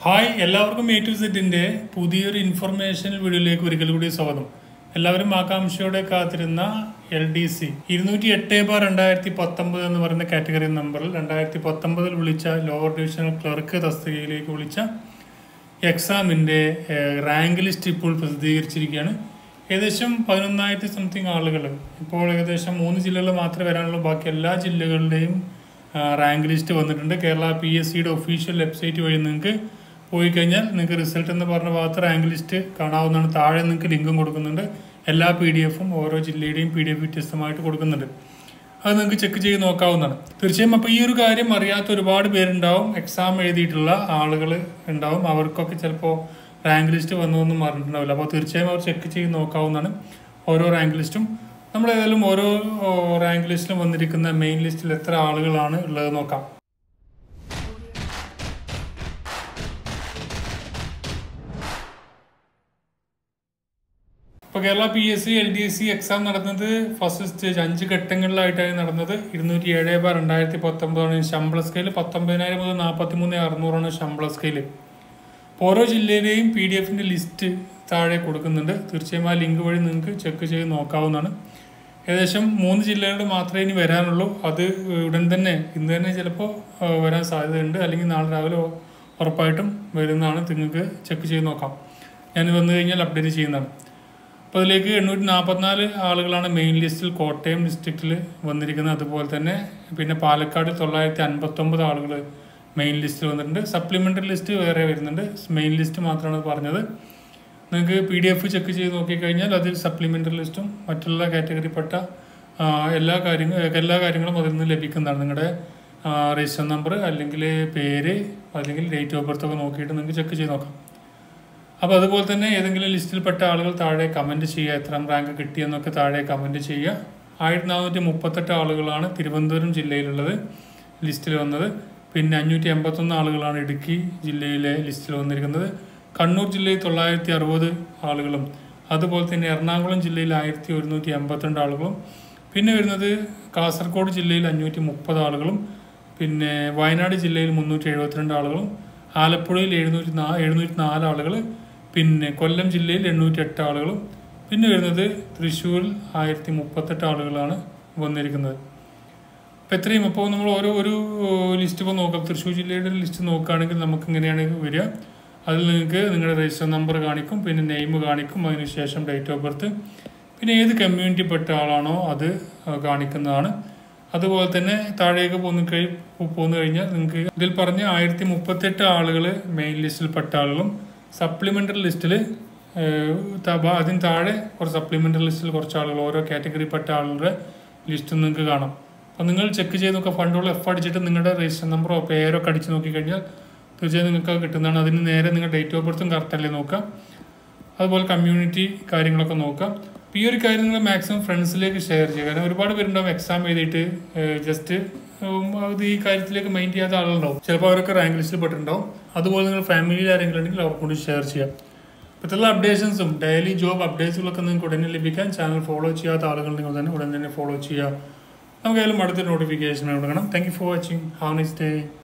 hi എല്ലാവർക്കും A to സെറ്റിന്റെ പുതിയൊരു ഇൻഫർമേഷൻ വീഡിയോയിലേക്ക് ഒരിക്കൽ കൂടി സ്വാഗതം എല്ലാവരും ആകാംക്ഷയോടെ കാത്തിരുന്ന എൽ ഡി സി ഇരുന്നൂറ്റി എട്ട് ബാർ രണ്ടായിരത്തി പത്തൊമ്പത് എന്ന് പറയുന്ന കാറ്റഗറി നമ്പറിൽ രണ്ടായിരത്തി പത്തൊമ്പതിൽ വിളിച്ച ലോവർ ഡിവിഷണൽ ക്ലർക്ക് തസ്തികയിലേക്ക് വിളിച്ച എക്സാമിൻ്റെ റാങ്ക് ലിസ്റ്റ് ഇപ്പോൾ പ്രസിദ്ധീകരിച്ചിരിക്കുകയാണ് ഏകദേശം പതിനൊന്നായിരത്തി സംതിങ് ആളുകൾ ഇപ്പോൾ ഏകദേശം മൂന്ന് ജില്ലകൾ മാത്രമേ വരാനുള്ളൂ ബാക്കി എല്ലാ ജില്ലകളുടെയും റാങ്ക് ലിസ്റ്റ് വന്നിട്ടുണ്ട് കേരള പി എസ് സിയുടെ ഒഫീഷ്യൽ വെബ്സൈറ്റ് വഴി നിങ്ങൾക്ക് പോയി കഴിഞ്ഞാൽ നിങ്ങൾക്ക് റിസൾട്ട് എന്ന് പറഞ്ഞ ഭാഗത്ത് റാങ്ക് ലിസ്റ്റ് കാണാവുന്നതാണ് താഴെ നിങ്ങൾക്ക് ലിങ്കും കൊടുക്കുന്നുണ്ട് എല്ലാ പി ഡി എഫും ഓരോ ജില്ലയുടെയും പി ഡി എഫ് വ്യത്യസ്തമായിട്ട് കൊടുക്കുന്നുണ്ട് അത് നിങ്ങൾക്ക് ചെക്ക് ചെയ്ത് നോക്കാവുന്നതാണ് തീർച്ചയായും അപ്പോൾ ഈ ഒരു കാര്യം അറിയാത്ത ഒരുപാട് പേരുണ്ടാവും എക്സാം എഴുതിയിട്ടുള്ള ആളുകൾ ഉണ്ടാവും അവർക്കൊക്കെ ചിലപ്പോൾ റാങ്ക് ലിസ്റ്റ് വന്നതൊന്നും പറഞ്ഞിട്ടുണ്ടാവില്ല അപ്പോൾ തീർച്ചയായും അവർ ചെക്ക് ചെയ്ത് നോക്കാവുന്നതാണ് ഓരോ റാങ്ക് ലിസ്റ്റും നമ്മൾ ഏതായാലും ഓരോ റാങ്ക് ലിസ്റ്റിലും വന്നിരിക്കുന്ന മെയിൻ ലിസ്റ്റിൽ എത്ര ആളുകളാണ് ഉള്ളത് നോക്കാം ഇപ്പോൾ Kerala P S C L D S C exam നടന്നത് ഫസ്റ്റ് സ്റ്റേജ് അഞ്ച് ഘട്ടങ്ങളിലായിട്ടാണ് നടന്നത് ഇരുന്നൂറ്റി ഏഴ് ബാർ രണ്ടായിരത്തി പത്തൊമ്പതാണ് ശമ്പള സ്കെയിൽ പത്തൊമ്പതിനായിരം മുതൽ നാൽപ്പത്തി മൂന്ന് അറുന്നൂറാണ് ശമ്പള സ്കെയിൽ അപ്പോൾ ഓരോ ജില്ലയിലെയും പി ഡി എഫിൻ്റെ ലിസ്റ്റ് താഴെ കൊടുക്കുന്നുണ്ട് തീർച്ചയായും ആ ലിങ്ക് വഴി നിങ്ങൾക്ക് ചെക്ക് ചെയ്ത് നോക്കാവുന്നതാണ് ഏകദേശം മൂന്ന് ജില്ലകളുടെ മാത്രമേ ഇനി വരാനുള്ളൂ അത് ഉടൻ തന്നെ ഇന്ന് തന്നെ ചിലപ്പോൾ വരാൻ സാധ്യതയുണ്ട് അല്ലെങ്കിൽ നാളെ രാവിലെ ഉറപ്പായിട്ടും വരുന്നതാണ് നിങ്ങൾക്ക് ചെക്ക് ചെയ്ത് നോക്കാം ഞാൻ വന്നു കഴിഞ്ഞാൽ അപ്ഡേറ്റ് ചെയ്യുന്നതാണ് അപ്പോൾ അതിലേക്ക് എണ്ണൂറ്റി നാൽപ്പത്തിനാല് ആളുകളാണ് മെയിൻ ലിസ്റ്റിൽ കോട്ടയം ഡിസ്ട്രിക്റ്റിൽ വന്നിരിക്കുന്നത് അതുപോലെ തന്നെ പിന്നെ പാലക്കാട് തൊള്ളായിരത്തി അൻപത്തൊമ്പത് ആളുകൾ മെയിൻ ലിസ്റ്റിൽ വന്നിട്ടുണ്ട് സപ്ലിമെൻ്ററി ലിസ്റ്റ് വേറെ വരുന്നുണ്ട് മെയിൻ ലിസ്റ്റ് മാത്രമാണ് പറഞ്ഞത് നിങ്ങൾക്ക് പി ഡി എഫ് ചെക്ക് ചെയ്ത് നോക്കിക്കഴിഞ്ഞാൽ അതിൽ സപ്ലിമെൻ്ററി ലിസ്റ്റും മറ്റുള്ള കാറ്റഗറിപ്പെട്ട എല്ലാ കാര്യങ്ങളും എല്ലാ കാര്യങ്ങളും അതിൽ നിന്ന് ലഭിക്കുന്നതാണ് നിങ്ങളുടെ രജിസ്റ്റർ നമ്പർ അല്ലെങ്കിൽ പേര് അല്ലെങ്കിൽ ഡേറ്റ് ഓഫ് ബർത്ത് ഒക്കെ നോക്കിയിട്ട് നിങ്ങൾക്ക് ചെക്ക് ചെയ്ത് നോക്കാം അപ്പോൾ അതുപോലെ തന്നെ ഏതെങ്കിലും ലിസ്റ്റിൽപ്പെട്ട ആളുകൾ താഴെ കമൻറ്റ് ചെയ്യുക എത്രാം റാങ്ക് കിട്ടിയെന്നൊക്കെ താഴെ കമൻറ്റ് ചെയ്യുക ആയിരത്തി നാനൂറ്റി മുപ്പത്തെട്ട് ആളുകളാണ് തിരുവനന്തപുരം ജില്ലയിലുള്ളത് ലിസ്റ്റിൽ വന്നത് പിന്നെ അഞ്ഞൂറ്റി എൺപത്തൊന്ന് ആളുകളാണ് ഇടുക്കി ജില്ലയിലെ ലിസ്റ്റിൽ വന്നിരിക്കുന്നത് കണ്ണൂർ ജില്ലയിൽ തൊള്ളായിരത്തി അറുപത് ആളുകളും അതുപോലെ തന്നെ എറണാകുളം ജില്ലയിൽ ആയിരത്തി ഒരുന്നൂറ്റി എൺപത്തിരണ്ട് ആളുകളും പിന്നെ വരുന്നത് കാസർഗോഡ് ജില്ലയിൽ അഞ്ഞൂറ്റി മുപ്പത് ആളുകളും പിന്നെ വയനാട് ജില്ലയിൽ മുന്നൂറ്റി എഴുപത്തിരണ്ട് ആളുകളും ആലപ്പുഴയിൽ എഴുന്നൂറ്റി നാ എഴുന്നൂറ്റി നാല് ആളുകൾ പിന്നെ കൊല്ലം ജില്ലയിൽ എണ്ണൂറ്റി എട്ട് ആളുകളും പിന്നെ വരുന്നത് തൃശ്ശൂരിൽ ആയിരത്തി മുപ്പത്തെട്ട് ആളുകളാണ് വന്നിരിക്കുന്നത് അപ്പോൾ എത്രയും അപ്പോൾ നമ്മൾ ഓരോ ഒരു ലിസ്റ്റ് ഇപ്പോൾ നോക്കാം തൃശ്ശൂർ ജില്ലയുടെ ലിസ്റ്റ് നോക്കുകയാണെങ്കിൽ നമുക്ക് ഇങ്ങനെയാണ് വരിക അതിൽ നിങ്ങൾക്ക് നിങ്ങളുടെ രജിസ്റ്റർ നമ്പർ കാണിക്കും പിന്നെ നെയിം കാണിക്കും അതിനുശേഷം ഡേറ്റ് ഓഫ് ബർത്ത് പിന്നെ ഏത് കമ്മ്യൂണിറ്റി പെട്ട ആളാണോ അത് കാണിക്കുന്നതാണ് അതുപോലെ തന്നെ താഴേക്ക് പോന്ന് കഴി പോന്നു കഴിഞ്ഞാൽ നിങ്ങൾക്ക് ഇതിൽ പറഞ്ഞ ആയിരത്തി മുപ്പത്തെട്ട് ആളുകൾ മെയിൻ ലിസ്റ്റിൽ പെട്ട ആളുകളും സപ്ലിമെൻ്ററി ലിസ്റ്റിൽ അതിന് താഴെ കുറച്ച് സപ്ലിമെൻ്ററി ലിസ്റ്റിൽ കുറച്ച് ആളുകൾ ഓരോ കാറ്റഗറി പെട്ട ആളുകളുടെ ലിസ്റ്റ് നിങ്ങൾക്ക് കാണാം അപ്പോൾ നിങ്ങൾ ചെക്ക് ചെയ്ത് നോക്കുക ഫണ്ടുകൾ എഫ് അടിച്ചിട്ട് നിങ്ങളുടെ രജിസ്റ്റർ നമ്പറോ പേരോ ഒക്കെ അടിച്ച് നോക്കിക്കഴിഞ്ഞാൽ തീർച്ചയായും നിങ്ങൾക്ക് കിട്ടുന്നതാണ് അതിന് നേരെ നിങ്ങൾ ഡേറ്റ് ഓഫ് ബർത്തും കറക്റ്റ് അല്ലേ നോക്കുക അതുപോലെ കമ്മ്യൂണിറ്റി കാര്യങ്ങളൊക്കെ നോക്കുക അപ്പോൾ ഈ ഒരു കാര്യം നിങ്ങൾ മാക്സിമം ഫ്രണ്ട്സിലേക്ക് ഷെയർ ചെയ്യുക കാരണം ഒരുപാട് പേരുണ്ടാവും എക്സാം എഴുതിയിട്ട് ജസ്റ്റ് അത് ഈ കാര്യത്തിലേക്ക് മൈൻഡ് ചെയ്യാത്ത ആളുകളുണ്ടാവും ചിലപ്പോൾ അവരൊക്കെ റാങ്ക് ലിസ്റ്റിൽ പെട്ടിട്ടുണ്ടാവും അതുപോലെ നിങ്ങൾ ഫാമിലിയിൽ ആരെങ്കിലും ഉണ്ടെങ്കിൽ അവർക്ക് കൂടി ഷെയർ ചെയ്യാം ഇപ്പോഴത്തുള്ള അപ്ഡേഷൻസും ഡെയിലി ജോബ് അപ്ഡേറ്റ്സുകളൊക്കെ നിങ്ങൾക്ക് ഉടനെ ലഭിക്കാൻ ചാനൽ ഫോളോ ചെയ്യാത്ത ആളുകളുണ്ടെങ്കിൽ തന്നെ ഉടൻ തന്നെ ഫോളോ ചെയ്യുക നമുക്കായാലും അടുത്ത നോട്ടിഫിക്കേഷൻ കൊടുക്കണം thank you for watching have nice day